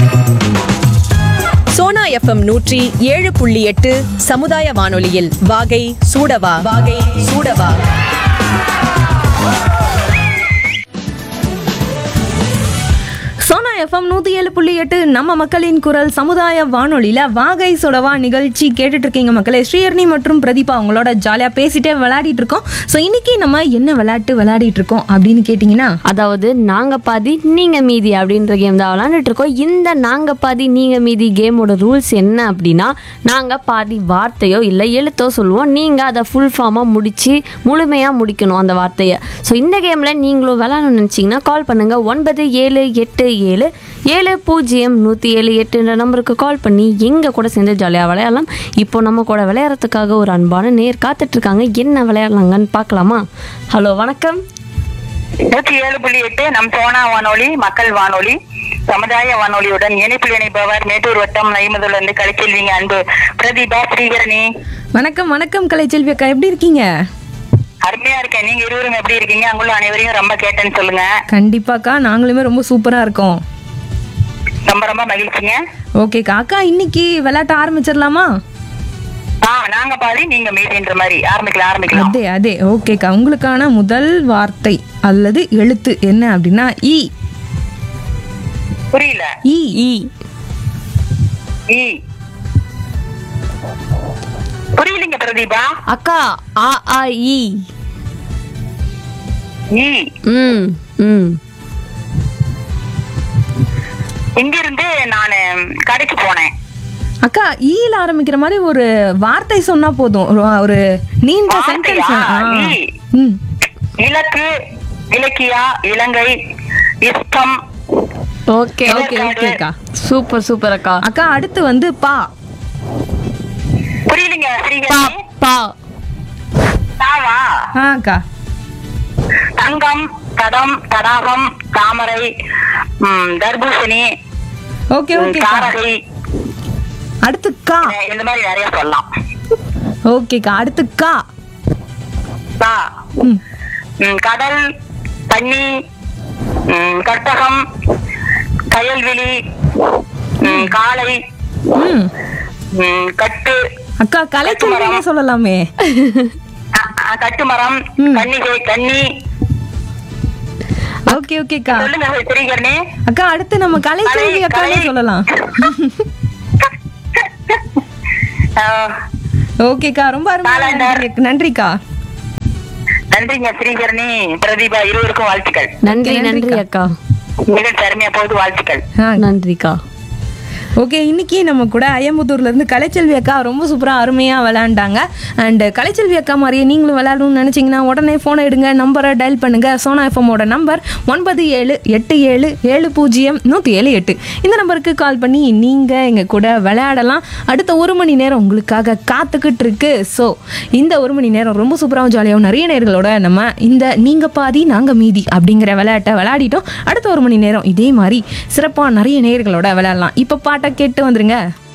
Sona FM நூற்றி ஏழு புள்ளி எட்டு சமுதாய வானொலியில் வாகை சூடவா வாகை சூடவா சோனா எஃப்எம் நூற்றி ஏழு புள்ளி எட்டு நம்ம மக்களின் குரல் சமுதாய வானொலியில் வாகை சொடவா நிகழ்ச்சி கேட்டுட்டு இருக்கீங்க மக்களே ஸ்ரீஹர்னி மற்றும் பிரதீபா அவங்களோட ஜாலியாக பேசிட்டே விளையாடிட்டு இருக்கோம் ஸோ இன்னைக்கு நம்ம என்ன விளையாட்டு விளையாடிட்டு இருக்கோம் அப்படின்னு கேட்டிங்கன்னா அதாவது நாங்க பாதி நீங்க மீதி அப்படின்ற கேம் தான் விளாண்டுட்டு இருக்கோம் இந்த நாங்க பாதி நீங்க மீதி கேமோட ரூல்ஸ் என்ன அப்படின்னா நாங்க பாதி வார்த்தையோ இல்லை எழுத்தோ சொல்லுவோம் நீங்க அதை ஃபுல் ஃபார்மா முடிச்சு முழுமையா முடிக்கணும் அந்த வார்த்தையை ஸோ இந்த கேம்ல நீங்களும் விளாடணும்னு நினைச்சீங்கன்னா கால் பண்ணுங்க ஒன்பது ஏழு எட்டு ஏழு ஏழு பூஜ்ஜியம் நூற்றி ஏழு எட்டுன்ற நம்பருக்கு கால் பண்ணி எங்க கூட சேர்ந்து ஜாலியாக விளையாடலாம் இப்போ நம்ம கூட விளையாடுறதுக்காக ஒரு அன்பான நேர் காத்துட்டு இருக்காங்க என்ன விளையாடலாங்கன்னு பார்க்கலாமா ஹலோ வணக்கம் நூற்றி ஏழு புள்ளி எட்டு நம் சோனா வானொலி மக்கள் வானொலி சமுதாய வானொலியுடன் இணைப்பில் இணைப்பவர் மேட்டூர் வட்டம் நைமதுலேருந்து கலைச்செல்விங்க அன்பு பிரதீபா ஸ்ரீகரணி வணக்கம் வணக்கம் கலைச்செல்வி அக்கா எப்படி இருக்கீங்க அருமையா இருக்கேன் நீங்க இருவரும் எப்படி இருக்கீங்க அங்குள்ள அனைவரையும் ரொம்ப கேட்டேன்னு சொல்லுங்க கண்டிப்பாக்கா நாங்களுமே ரொம்ப சூப்பராக இருக்கோம் ரொம்ப ரொம்ப மகிழ்ச்சிங்க ஓகேக்கா அக்கா இன்னைக்கு விளையாட்ட ஆரம்பிச்சிடலாமா ஆ நாங்க பாதி நீங்க மீதின்ற மாதிரி ஆரம்பிக்கலாம் ஆரம்பிக்கலாம் அதே அதே ஓகேக்கா உங்களுக்கான முதல் வார்த்தை அல்லது எழுத்து என்ன அப்படின்னா இ புரியல இ ஈ ஈ புரியலீங்க பிரதீபா அக்கா ஆ ஆ இ ஈ ம் ம் இங்கிருந்து நான் கடைக்கு போனேன் அக்கா ஈல ஆரம்பிக்கிற மாதிரி ஒரு வார்த்தை சொன்னா போதும் ஒரு ஒரு நீண்ட வார்த்தையா? சென்டென்ஸ் ஈ. ம் இலக்கு இலக்கியா இலங்கை இஷ்டம் ஓகே ஓகே ஓகேக்கா சூப்பர் சூப்பர் அக்கா அக்கா அடுத்து வந்து பா புரியலீங்க பா ஸ்ரீகரணி பா தாவா ஆ அக்கா தங்கம் தடம் தடாகம் தாமரை ம், தர்பூசணி ஓகே ம், ஓகேக்கா காரகை அடுத்து கா அஹ், இந்த மாதிரி நிறைய சொல்லலாம் ஓகேக்கா அடுத்து கா தா ம் ம், கடல் தண்ணி ம், கற்பகம் கயல்விழி ம், காளை ம் ம், கட்டு அக்கா கலைச்செல்வினே சொல்லலாமே அ- அ, கட்டுமரம் ம். கன்னிகை கன்னி ஓகே ஓகேக்கா சொல்லுங்க ஸ்ரீகரணி அக்கா அடுத்து நம்ம கலைச்செல்வி கலை, அக்கானே கலை. சொல்லலாம் அஹ், ஓகேக்கா ரொம்ப அருமையா காலண்டர். நன்றி- நன்றிக்கா நன்றிங்க ஸ்ரீகரணி பிரதீபா இருவருக்கும் வாழ்த்துக்கள் நன்றி Okay, நன்றி நன்றிக்கா. அக்கா மிக அருமையா போகுது வாழ்த்துக்கள் ஆ நன்றிக்கா ஓகே இன்னைக்கு நம்ம கூட அய்யம்புத்தூர்ல இருந்து கலைச்செல்வி அக்கா ரொம்ப சூப்பரா அருமையா விளையாண்டாங்க அண்ட் கலைச்செல்வி அக்கா மாதிரியே நீங்களும் விளையாடணும்னு நினைச்சீங்கன்னா உடனே போனை எடுங்க நம்பரை டயல் பண்ணுங்க சோனா எஃப்எம்மோட நம்பர் ஒன்பது ஏழு எட்டு ஏழு ஏழு பூஜ்ஜியம் நூற்றி ஏழு எட்டு இந்த நம்பருக்கு கால் பண்ணி நீங்க எங்க கூட விளையாடலாம் அடுத்த ஒரு மணி நேரம் உங்களுக்காக காத்துக்கிட்டு இருக்கு ஸோ இந்த ஒரு மணி நேரம் ரொம்ப சூப்பராகவும் ஜாலியாகவும் நிறைய நேர்களோட நம்ம இந்த நீங்க பாதி நாங்க மீதி அப்படிங்கிற விளையாட்டை விளையாடிட்டோம் அடுத்த ஒரு மணி நேரம் இதே மாதிரி சிறப்பாக நிறைய நேர்களோட விளையாடலாம் இப்போ பாட்டை கேட்டு வந்துருங்க